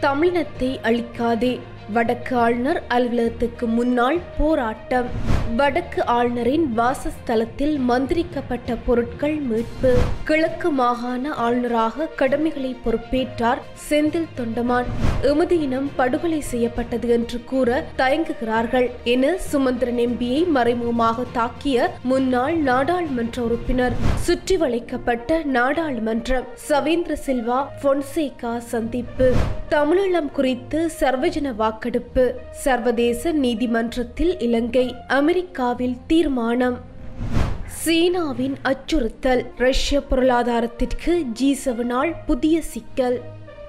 தமிழினத்தை அழிக்காதே வடக்கு ஆளுநர் அலுவலகத்துக்கு முன்னால் போராட்டம் வடக்கு ஆளுநரின் வாசஸ்தலத்தில் மந்திரிக்கப்பட்ட பொருட்கள் மீட்பு கிழக்கு மாகாண ஆளுநராக கடமைகளை பொறுப்பேற்றார் செந்தில் தொண்டமான் எமது இனம் படுகொலை செய்யப்பட்டது என்று கூற தயங்குகிறார்கள் என சுமந்திரன் எம்பியை மறைமுகமாக தாக்கிய முன்னாள் நாடாளுமன்ற உறுப்பினர் சுற்றி வளைக்கப்பட்ட நாடாளுமன்றம் சவேந்திர சில்வா பொன்சேகா சந்திப்பு தமிழீழம் குறித்து சர்வஜன வாக்கெடுப்பு சர்வதேச நீதிமன்றத்தில் இலங்கை அமெரிக்காவில் தீர்மானம் சீனாவின் அச்சுறுத்தல் ரஷ்ய பொருளாதாரத்திற்கு ஜி செவனால் புதிய சிக்கல்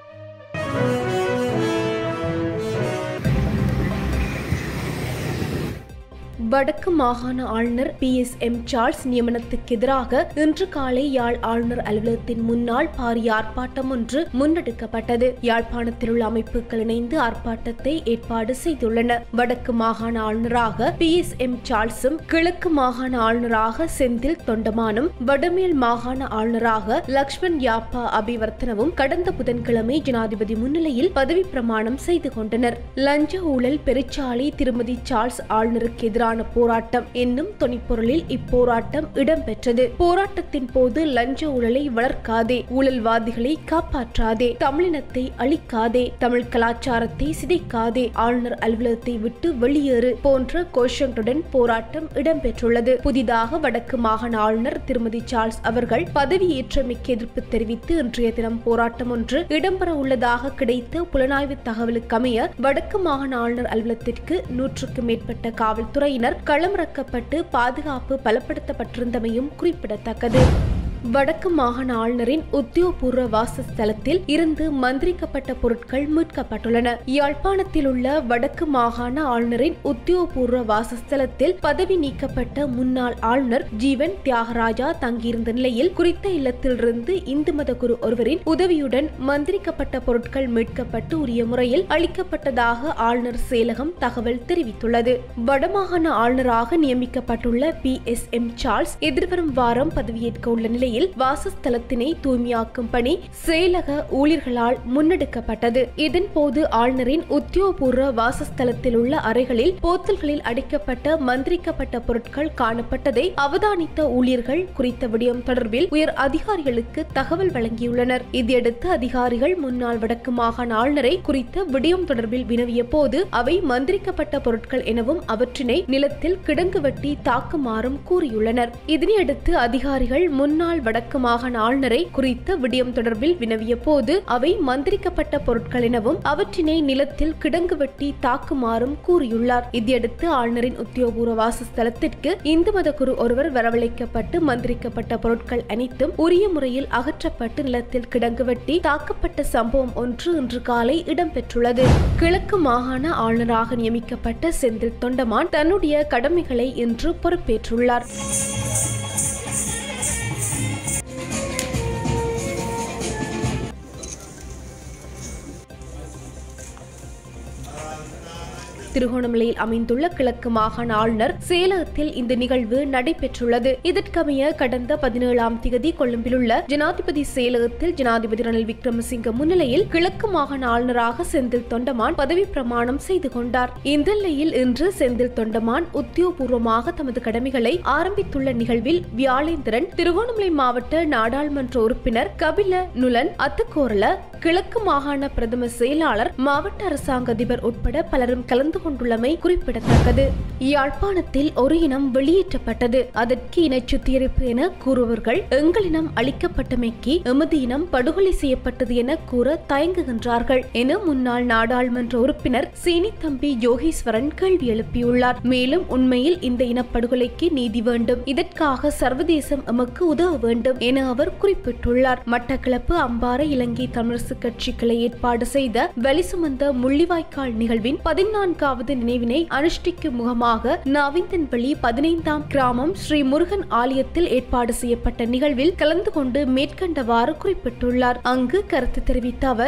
வடக்கு மாகாண ஆளுநர் பி எஸ் எம் சார்ல்ஸ் நியமனத்துக்கு எதிராக இன்று காலை யாழ் ஆளுநர் அலுவலகத்தின் முன்னால் பாரிய ஆர்ப்பாட்டம் ஒன்று முன்னெடுக்கப்பட்டது யாழ்ப்பாணத்தில் உள்ள அமைப்புகள் இணைந்து ஆர்ப்பாட்டத்தை ஏற்பாடு செய்துள்ளன வடக்கு மாகாண ஆளுநராக பி எஸ் எம் சார்ல்ஸும் கிழக்கு மாகாண ஆளுநராக செந்தில் தொண்டமானும் வடமேல் மாகாண ஆளுநராக லக்ஷ்மண் யாப்பா அபிவர்த்தனவும் கடந்த புதன்கிழமை ஜனாதிபதி முன்னிலையில் பதவி பிரமாணம் செய்து கொண்டனர் லஞ்ச ஊழல் பெருச்சாளி திருமதி சார்ல்ஸ் ஆளுநருக்கு எதிரான போராட்டம் என்னும் துணிப்பொருளில் இப்போராட்டம் இடம்பெற்றது போராட்டத்தின் போது லஞ்ச ஊழலை வளர்க்காதே ஊழல்வாதிகளை காப்பாற்றாதே தமிழினத்தை அழிக்காதே தமிழ் கலாச்சாரத்தை சிதைக்காதே ஆளுநர் அலுவலகத்தை விட்டு வெளியேறு போன்ற கோஷங்களுடன் போராட்டம் இடம்பெற்றுள்ளது புதிதாக வடக்கு மாகாண ஆளுநர் திருமதி சார்ல்ஸ் அவர்கள் பதவியேற்றமைக்கு எதிர்ப்பு தெரிவித்து இன்றைய தினம் போராட்டம் ஒன்று இடம்பெற உள்ளதாக கிடைத்த புலனாய்வு தகவலுக்கமைய வடக்கு மாகாண ஆளுநர் அலுவலகத்திற்கு நூற்றுக்கும் மேற்பட்ட காவல்துறையினர் களமிறக்கப்பட்டு பாதுகாப்பு பலப்படுத்தப்பட்டிருந்தமையும் குறிப்பிடத்தக்கது வடக்கு மாகாண ஆளுநரின் உத்தியோகபூர்வ வாசஸ்தலத்தில் இருந்து மந்திரிக்கப்பட்ட பொருட்கள் மீட்கப்பட்டுள்ளன யாழ்ப்பாணத்தில் உள்ள வடக்கு மாகாண ஆளுநரின் உத்தியோகபூர்வ வாசஸ்தலத்தில் பதவி நீக்கப்பட்ட முன்னாள் ஆளுநர் ஜீவன் தியாகராஜா தங்கியிருந்த நிலையில் குறித்த இல்லத்திலிருந்து இந்து மத குரு ஒருவரின் உதவியுடன் மந்திரிக்கப்பட்ட பொருட்கள் மீட்கப்பட்டு உரிய முறையில் அளிக்கப்பட்டதாக ஆளுநர் செயலகம் தகவல் தெரிவித்துள்ளது வடமாகாண ஆளுநராக நியமிக்கப்பட்டுள்ள பி எஸ் எம் சார்ல்ஸ் எதிர்வரும் வாரம் பதவியேற்க உள்ள நிலையில் நிலையில் வாசஸ்தலத்தினை தூய்மையாக்கும் பணி செயலக ஊழியர்களால் முன்னெடுக்கப்பட்டது இதன் போது ஆளுநரின் உத்தியோகபூர்வ வாசஸ்தலத்தில் உள்ள அறைகளில் போத்தல்களில் அடைக்கப்பட்ட மந்திரிக்கப்பட்ட பொருட்கள் காணப்பட்டதை அவதானித்த ஊழியர்கள் குறித்த விடயம் தொடர்பில் உயர் அதிகாரிகளுக்கு தகவல் வழங்கியுள்ளனர் இதையடுத்து அதிகாரிகள் முன்னாள் வடக்கு மாகாண ஆளுநரை குறித்த விடயம் தொடர்பில் வினவிய போது அவை மந்திரிக்கப்பட்ட பொருட்கள் எனவும் அவற்றினை நிலத்தில் கிடங்கு வெட்டி தாக்குமாறும் கூறியுள்ளனர் இதனையடுத்து அதிகாரிகள் முன்னாள் முன்னாள் வடக்கு மாகாண ஆளுநரை குறித்த விடயம் தொடர்பில் வினவிய போது அவை மந்திரிக்கப்பட்ட பொருட்கள் எனவும் அவற்றினை நிலத்தில் கிடங்கு வெட்டி தாக்குமாறும் கூறியுள்ளார் இதையடுத்து ஆளுநரின் உத்தியோகபூர்வ வாசஸ்தலத்திற்கு இந்து மத குரு ஒருவர் வரவழைக்கப்பட்டு மந்திரிக்கப்பட்ட பொருட்கள் அனைத்தும் உரிய முறையில் அகற்றப்பட்டு நிலத்தில் கிடங்கு வெட்டி தாக்கப்பட்ட சம்பவம் ஒன்று இன்று காலை இடம்பெற்றுள்ளது கிழக்கு மாகாண ஆளுநராக நியமிக்கப்பட்ட செந்தில் தொண்டமான் தன்னுடைய கடமைகளை இன்று பொறுப்பேற்றுள்ளார் திருகோணமலையில் அமைந்துள்ள கிழக்கு மாகாண ஆளுநர் செயலகத்தில் இந்த நிகழ்வு நடைபெற்றுள்ளது இதற்கமைய கடந்த பதினேழாம் திகதி கொழும்பில் உள்ள ஜனாதிபதி செயலகத்தில் ஜனாதிபதி ரணில் விக்ரமசிங்க முன்னிலையில் கிழக்கு மாகாண ஆளுநராக செந்தில் தொண்டமான் பதவி பிரமாணம் செய்து கொண்டார் இந்த நிலையில் இன்று செந்தில் தொண்டமான் உத்தியோகபூர்வமாக தமது கடமைகளை ஆரம்பித்துள்ள நிகழ்வில் வியாழேந்திரன் திருகோணமலை மாவட்ட நாடாளுமன்ற உறுப்பினர் கபில நுலன் அத்துக்கோரல கிழக்கு மாகாண பிரதம செயலாளர் மாவட்ட அரசாங்க அதிபர் உட்பட பலரும் கலந்து கொண்டுள்ளமை குறிப்பிடத்தக்கது யாழ்ப்பாணத்தில் ஒரு இனம் வெளியேற்றப்பட்டது அதற்கு இன சுத்திகரிப்பு என கூறுபவர்கள் எங்கள் இனம் அளிக்கப்பட்டமைக்கு எமது இனம் படுகொலை செய்யப்பட்டது என கூற தயங்குகின்றார்கள் என முன்னாள் நாடாளுமன்ற உறுப்பினர் சீனி தம்பி யோகேஸ்வரன் கேள்வி எழுப்பியுள்ளார் மேலும் உண்மையில் இந்த இனப்படுகொலைக்கு நீதி வேண்டும் இதற்காக சர்வதேசம் எமக்கு உதவ வேண்டும் என அவர் குறிப்பிட்டுள்ளார் மட்டக்களப்பு அம்பாறை இலங்கை தமிழரசு கட்சி கிளை ஏற்பாடு செய்த வலிசுமந்த முள்ளிவாய்க்கால் நிகழ்வின் பதினான்காவது நினைவினை அனுஷ்டிக்கும் முகமாக நவிந்தன்வெளி பதினைந்தாம் கிராமம் ஸ்ரீ முருகன் ஆலயத்தில் ஏற்பாடு செய்யப்பட்ட நிகழ்வில் கலந்து கொண்டு மேற்கண்டவாறு குறிப்பிட்டுள்ளார் அங்கு கருத்து தெரிவித்த அவர்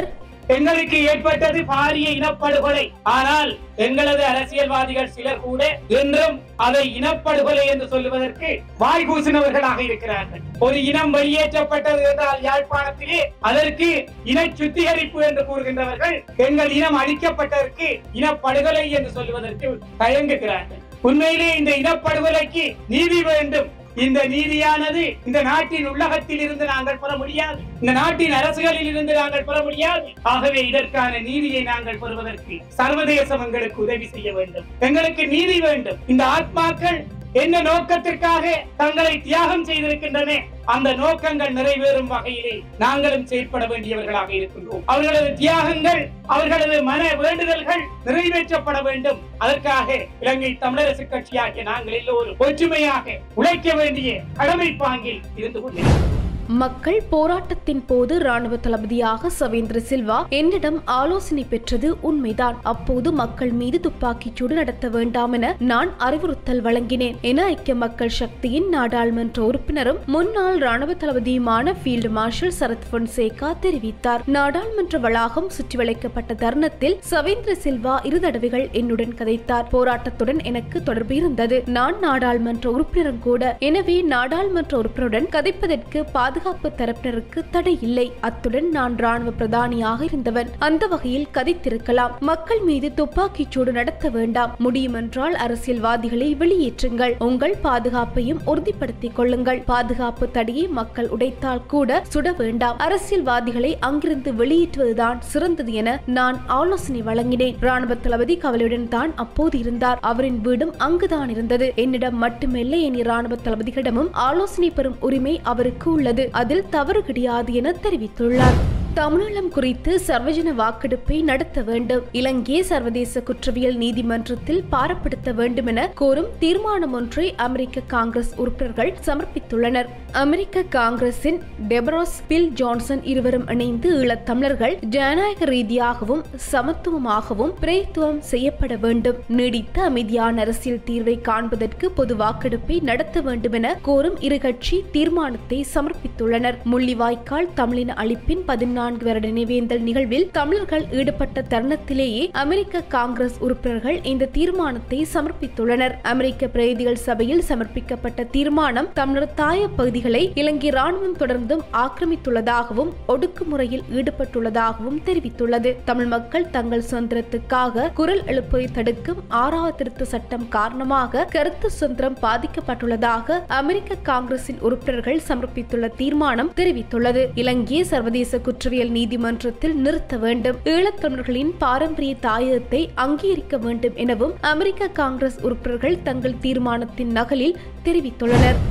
எங்களுக்கு ஏற்பட்டது பாரிய இனப்படுகொலை ஆனால் எங்களது அரசியல்வாதிகள் சிலர் கூட என்றும் அதை இனப்படுகொலை என்று சொல்லுவதற்கு வாய் கூசினவர்களாக இருக்கிறார்கள் ஒரு இனம் வெளியேற்றப்பட்டது என்றால் யாழ்ப்பாணத்திலே அதற்கு இன சுத்திகரிப்பு என்று கூறுகின்றவர்கள் எங்கள் இனம் அழிக்கப்பட்டதற்கு இனப்படுகொலை என்று சொல்லுவதற்கு தயங்குகிறார்கள் உண்மையிலே இந்த இனப்படுகொலைக்கு நீதி வேண்டும் இந்த நீதியானது இந்த நாட்டின் உள்ளகத்தில் இருந்து நாங்கள் பெற முடியாது இந்த நாட்டின் அரசுகளில் இருந்து நாங்கள் பெற முடியாது ஆகவே இதற்கான நீதியை நாங்கள் பெறுவதற்கு சர்வதேசம் எங்களுக்கு உதவி செய்ய வேண்டும் எங்களுக்கு நீதி வேண்டும் இந்த ஆத்மாக்கள் என்ன நோக்கத்திற்காக தங்களை தியாகம் செய்திருக்கின்றன அந்த நோக்கங்கள் நிறைவேறும் வகையிலே நாங்களும் செயற்பட வேண்டியவர்களாக இருக்கின்றோம் அவர்களது தியாகங்கள் அவர்களது மன வேண்டுதல்கள் நிறைவேற்றப்பட வேண்டும் அதற்காக இலங்கை தமிழரசு கட்சியாகிய நாங்கள் எல்லோரும் ஒற்றுமையாக உழைக்க வேண்டிய கடமை பாங்கில் இருந்து கொண்டிருக்கிறோம் மக்கள் போராட்டத்தின் போது ராணுவ தளபதியாக சவேந்திர சில்வா என்னிடம் ஆலோசனை பெற்றது உண்மைதான் அப்போது மக்கள் மீது துப்பாக்கிச்சூடு நடத்த வேண்டாம் என நான் அறிவுறுத்தல் வழங்கினேன் என ஐக்கிய மக்கள் சக்தியின் நாடாளுமன்ற உறுப்பினரும் முன்னாள் ராணுவ தளபதியுமான ஃபீல்டு மார்ஷல் சரத் பொன்சேகா தெரிவித்தார் நாடாளுமன்ற வளாகம் சுற்றி வளைக்கப்பட்ட தருணத்தில் சவேந்திர சில்வா இரு தடவைகள் என்னுடன் கதைத்தார் போராட்டத்துடன் எனக்கு தொடர்பு இருந்தது நான் நாடாளுமன்ற உறுப்பினரும் கூட எனவே நாடாளுமன்ற உறுப்பினருடன் கதைப்பதற்கு பாதுகாப்பு தரப்பினருக்கு தடை இல்லை அத்துடன் நான் ராணுவ பிரதானியாக இருந்தவன் அந்த வகையில் கதைத்திருக்கலாம் மக்கள் மீது துப்பாக்கிச் சூடு நடத்த வேண்டாம் முடியுமென்றால் அரசியல்வாதிகளை வெளியேற்றுங்கள் உங்கள் பாதுகாப்பையும் உறுதிப்படுத்திக் கொள்ளுங்கள் பாதுகாப்பு தடையை மக்கள் உடைத்தால் கூட சுட வேண்டாம் அரசியல்வாதிகளை அங்கிருந்து வெளியேற்றுவதுதான் சிறந்தது என நான் ஆலோசனை வழங்கினேன் ராணுவ தளபதி கவலையுடன் தான் அப்போது இருந்தார் அவரின் வீடும் அங்குதான் இருந்தது என்னிடம் மட்டுமில்லை என் ராணுவ தளபதிகளிடமும் ஆலோசனை பெறும் உரிமை அவருக்கு உள்ளது அதில் தவறு கிடையாது என தெரிவித்துள்ளார் தமிழீழம் குறித்து சர்வஜன வாக்கெடுப்பை நடத்த வேண்டும் இலங்கையை சர்வதேச குற்றவியல் நீதிமன்றத்தில் பாரப்படுத்த வேண்டும் என கோரும் தீர்மானம் ஒன்றை அமெரிக்க காங்கிரஸ் உறுப்பினர்கள் சமர்ப்பித்துள்ளனர் அமெரிக்க காங்கிரசின் டெபரோஸ் பில் ஜான்சன் இருவரும் இணைந்து ஈழத் தமிழர்கள் ஜனநாயக ரீதியாகவும் சமத்துவமாகவும் பிரதித்துவம் செய்யப்பட வேண்டும் நீடித்த அமைதியான அரசியல் தீர்வை காண்பதற்கு பொது வாக்கெடுப்பை நடத்த வேண்டும் என கோரும் இரு கட்சி தீர்மானத்தை சமர்ப்பித்துள்ளனர் முள்ளிவாய்க்கால் தமிழின அழிப்பின் பதினான்கு வருட நினைவேந்தல் நிகழ்வில் தமிழர்கள் ஈடுபட்ட தருணத்திலேயே அமெரிக்க காங்கிரஸ் உறுப்பினர்கள் இந்த தீர்மானத்தை சமர்ப்பித்துள்ளனர் அமெரிக்க பிரதிநிதிகள் சபையில் சமர்ப்பிக்கப்பட்ட தீர்மானம் தமிழர் தாய பகுதிகளை இலங்கை ராணுவம் தொடர்ந்தும் ஆக்கிரமித்துள்ளதாகவும் ஒடுக்குமுறையில் ஈடுபட்டுள்ளதாகவும் தெரிவித்துள்ளது தமிழ் மக்கள் தங்கள் சுதந்திரத்துக்காக குரல் எழுப்பதை தடுக்கும் ஆறாவது திருத்த சட்டம் காரணமாக கருத்து சுதந்திரம் பாதிக்கப்பட்டுள்ளதாக அமெரிக்க காங்கிரசின் உறுப்பினர்கள் சமர்ப்பித்துள்ள தீர்மானம் தெரிவித்துள்ளது இலங்கையை சர்வதேச குற்றவியல் நீதிமன்றத்தில் நிறுத்த வேண்டும் ஈழத்தமிழர்களின் பாரம்பரிய தாயகத்தை அங்கீகரிக்க வேண்டும் எனவும் அமெரிக்க காங்கிரஸ் உறுப்பினர்கள் தங்கள் தீர்மானத்தின் நகலில் தெரிவித்துள்ளனர்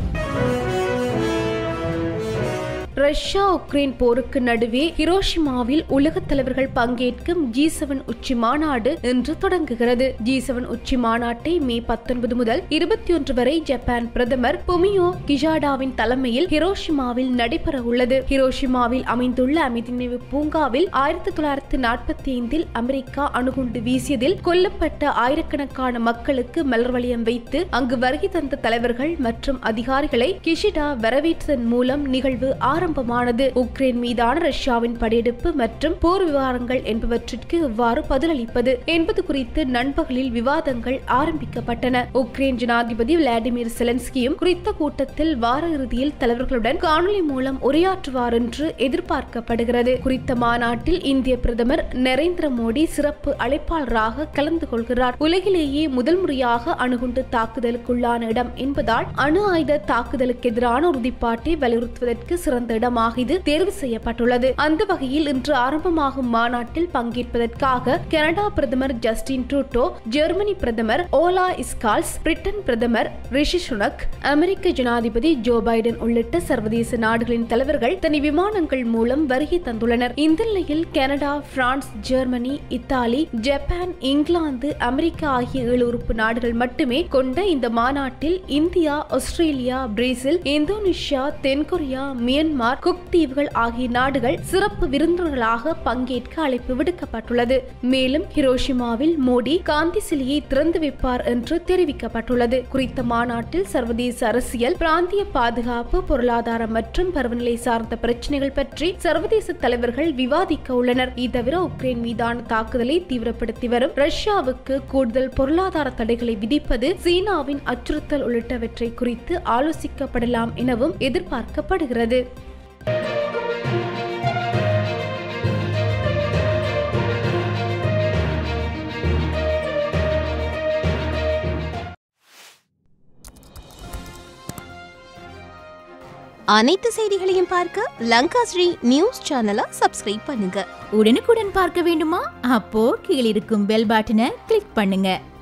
ரஷ்யா உக்ரைன் போருக்கு நடுவே ஹிரோஷிமாவில் உலக தலைவர்கள் பங்கேற்கும் ஜி செவன் உச்சி மாநாடு இன்று தொடங்குகிறது ஜி செவன் உச்சி மாநாட்டை மே பத்தொன்பது முதல் இருபத்தி ஒன்று வரை ஜப்பான் பிரதமர் பொமியோ கிஜாடாவின் தலைமையில் ஹிரோஷிமாவில் நடைபெற உள்ளது ஹிரோஷிமாவில் அமைந்துள்ள அமைதி நினைவு பூங்காவில் ஆயிரத்தி தொள்ளாயிரத்தி நாற்பத்தி ஐந்தில் அமெரிக்கா அணுகுண்டு வீசியதில் கொல்லப்பட்ட ஆயிரக்கணக்கான மக்களுக்கு மலர் வளையம் வைத்து அங்கு வருகை தந்த தலைவர்கள் மற்றும் அதிகாரிகளை கிஷிடா வரவேற்றதன் மூலம் நிகழ்வு ஆரம்பமானது உக்ரைன் மீதான ரஷ்யாவின் படையெடுப்பு மற்றும் போர் விவகாரங்கள் என்பவற்றிற்கு எவ்வாறு பதிலளிப்பது என்பது குறித்து நண்பகலில் விவாதங்கள் ஆரம்பிக்கப்பட்டன உக்ரைன் ஜனாதிபதி விளாடிமிர் செலன்ஸ்கியும் குறித்த கூட்டத்தில் வார இறுதியில் தலைவர்களுடன் காணொலி மூலம் உரையாற்றுவார் என்று எதிர்பார்க்கப்படுகிறது குறித்த மாநாட்டில் இந்திய பிரதமர் நரேந்திர மோடி சிறப்பு அழைப்பாளராக கலந்து கொள்கிறார் உலகிலேயே முதல் முறையாக அணுகுண்டு தாக்குதலுக்குள்ளான இடம் என்பதால் அணு ஆயுத தாக்குதலுக்கு எதிரான உறுதிப்பாட்டை வலியுறுத்துவதற்கு சிறந்த இடமாக இது தேர்வு செய்யப்பட்டுள்ளது அந்த வகையில் இன்று ஆரம்பமாகும் மாநாட்டில் பங்கேற்பதற்காக கனடா பிரதமர் ஜஸ்டின் ட்ரூட்டோ ஜெர்மனி பிரதமர் ஓலா இஸ்கால்ஸ் பிரிட்டன் பிரதமர் ரிஷி சுனக் அமெரிக்க ஜனாதிபதி ஜோ பைடன் உள்ளிட்ட சர்வதேச நாடுகளின் தலைவர்கள் தனி விமானங்கள் மூலம் வருகை தந்துள்ளனர் இந்த நிலையில் Canada France Germany Italy Japan இங்கிலாந்து அமெரிக்கா ஆகிய ஏழு உறுப்பு நாடுகள் மட்டுமே கொண்ட இந்த மாநாட்டில் இந்தியா ஆஸ்திரேலியா பிரேசில் இந்தோனேஷியா தென்கொரியா மியான்மர் மியான்மர் குக் தீவுகள் ஆகிய நாடுகள் சிறப்பு விருந்தினர்களாக பங்கேற்க அழைப்பு விடுக்கப்பட்டுள்ளது மேலும் ஹிரோஷிமாவில் மோடி காந்தி சிலையை திறந்து வைப்பார் என்று தெரிவிக்கப்பட்டுள்ளது குறித்த மாநாட்டில் சர்வதேச அரசியல் பிராந்திய பாதுகாப்பு பொருளாதாரம் மற்றும் பருவநிலை சார்ந்த பிரச்சனைகள் பற்றி சர்வதேச தலைவர்கள் விவாதிக்க உள்ளனர் இது தவிர உக்ரைன் மீதான தாக்குதலை தீவிரப்படுத்தி வரும் ரஷ்யாவுக்கு கூடுதல் பொருளாதார தடைகளை விதிப்பது சீனாவின் அச்சுறுத்தல் உள்ளிட்டவற்றை குறித்து ஆலோசிக்கப்படலாம் எனவும் எதிர்பார்க்கப்படுகிறது அனைத்து செய்திகளையும் பார்க்க லங்கா ஸ்ரீ நியூஸ் சேனலை சப்ஸ்கிரைப் பண்ணுங்க உடனுக்குடன் பார்க்க வேண்டுமா அப்போ கீழிருக்கும் பெல் பட்டனை கிளிக் பண்ணுங்க